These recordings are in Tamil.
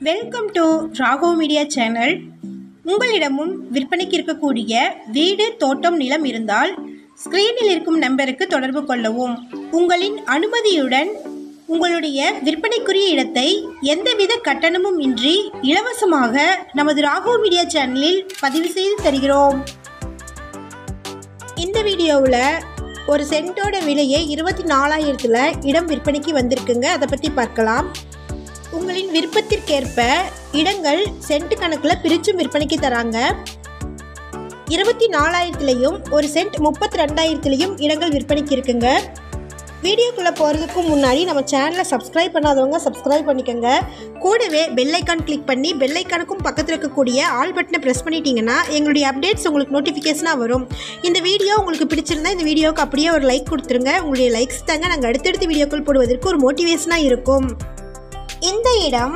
welcome to Rago media channel உங்களிடமும் விற்பனைக்கு இருக்கக்கூடிய வீடு தோட்டம் நிலம் இருந்தால் ஸ்க்ரீனில் இருக்கும் நம்பருக்கு தொடர்பு கொள்ளவும் உங்களின் அனுமதியுடன் உங்களுடைய விற்பனைக்குரிய இடத்தை எந்தவித கட்டணமும் இன்றி இலவசமாக நமது ராகோ மீடியா சேனலில் பதிவு செய்து தருகிறோம் இந்த வீடியோவில் ஒரு சென்ட்டோட விலையை இருபத்தி நாலாயிரத்தில் இடம் விற்பனைக்கு வந்திருக்குங்க அதை பற்றி பார்க்கலாம் உங்களின் விருப்பத்திற்கேற்ப இடங்கள் சென்ட் கணக்கில் பிரிச்சும் விற்பனைக்கு தராங்க இருபத்தி நாலாயிரத்துலேயும் ஒரு சென்ட் முப்பத்தி ரெண்டாயிரத்துலேயும் இடங்கள் விற்பனைக்கு இருக்குங்க வீடியோக்குள்ளே போகிறதுக்கு முன்னாடி நம்ம சேனலை சப்ஸ்கிரைப் பண்ணாதவங்க சப்ஸ்கிரைப் பண்ணிக்கோங்க கூடவே பெல் ஐக்கான் கிளிக் பண்ணி பெல் ஐக்கானுக்கும் பக்கத்தில் இருக்கக்கூடிய ஆல் பட்டனை ப்ரெஸ் பண்ணிட்டீங்கன்னா எங்களுடைய அப்டேட்ஸ் உங்களுக்கு நோட்டிஃபிகேஷனாக வரும் இந்த வீடியோ உங்களுக்கு பிடிச்சிருந்தா இந்த வீடியோவுக்கு அப்படியே ஒரு லைக் கொடுத்துருங்க உங்களுடைய லைக்ஸ் தாங்க நாங்கள் அடுத்தடுத்த வீடியோக்கள் போடுவதற்கு ஒரு மோட்டிவேஷனாக இருக்கும் இந்த இடம்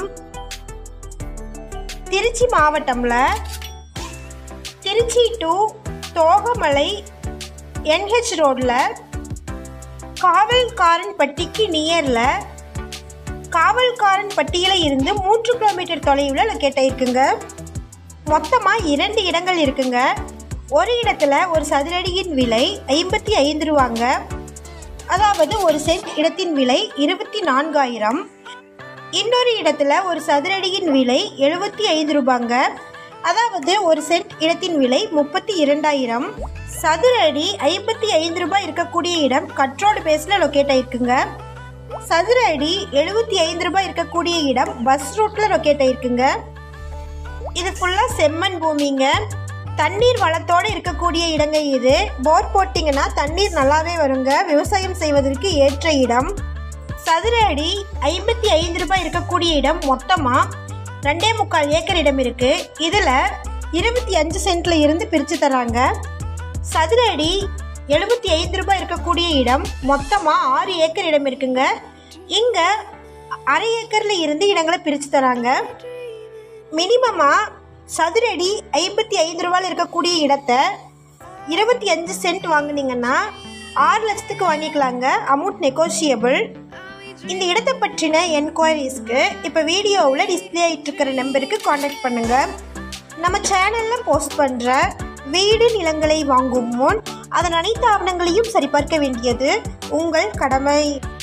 திருச்சி மாவட்டம்ல திருச்சி டு தோகமலை என்ஹெச் ரோடில் காவல்காரன் பட்டிக்கு நியரில் காவல்காரன் பட்டியில் இருந்து மூன்று கிலோமீட்டர் தொலைவில் லொக்கேட் ஆயிருக்குங்க மொத்தமாக இரண்டு இடங்கள் இருக்குங்க ஒரு இடத்துல ஒரு சதுரடியின் விலை ஐம்பத்தி ஐந்து ரூபாங்க அதாவது ஒரு சென்ட் இடத்தின் விலை இருபத்தி நான்காயிரம் இன்னொரு இடத்துல ஒரு சதுரடியின் விலை எழுபத்தி ஐந்து ரூபாங்க அதாவது ஒரு சென்ட் இடத்தின் விலை முப்பத்தி இரண்டாயிரம் சதுர அடி ஐம்பத்தி ஐந்து ரூபாய் இருக்கக்கூடிய இடம் கட்ரோடு பேஸில் லொக்கேட் ஆயிருக்குங்க சதுர அடி எழுபத்தி ஐந்து ரூபாய் இருக்கக்கூடிய இடம் பஸ் ரூட்டில் லொக்கேட் ஆயிருக்குங்க இது ஃபுல்லாக செம்மண் பூமிங்க தண்ணீர் வளத்தோடு இருக்கக்கூடிய இடங்க இது போர் போட்டிங்கன்னா தண்ணீர் நல்லாவே வருங்க விவசாயம் செய்வதற்கு ஏற்ற இடம் சதுர அடி ஐம்பத்தி ஐந்து ரூபாய் இருக்கக்கூடிய இடம் மொத்தமாக ரெண்டே முக்கால் ஏக்கர் இடம் இருக்கு இதில் இருபத்தி அஞ்சு சென்ட்ல இருந்து பிரித்து தராங்க சதுர அடி எழுபத்தி ஐந்து ரூபாய் இருக்கக்கூடிய இடம் மொத்தமாக ஆறு ஏக்கர் இடம் இருக்குங்க இங்கே அரை ஏக்கரில் இருந்து இடங்களை பிரித்து தராங்க மினிமமாக சதுரடி ஐம்பத்தி ஐந்து ரூபாயில் இருக்கக்கூடிய இடத்த இருபத்தி அஞ்சு சென்ட் வாங்குனீங்கன்னா ஆறு லட்சத்துக்கு வாங்கிக்கலாங்க அமௌண்ட் நெகோஷியபிள் இந்த இடத்தை பற்றின என்கொயரிஸ்க்கு இப்போ வீடியோவில் டிஸ்பிளே ஆகிட்டு இருக்கிற நம்பருக்கு காண்டாக்ட் பண்ணுங்கள் நம்ம சேனலில் போஸ்ட் பண்ணுற வீடு நிலங்களை வாங்கும் முன் அதன் அனைத்து ஆவணங்களையும் சரிபார்க்க வேண்டியது உங்கள் கடமை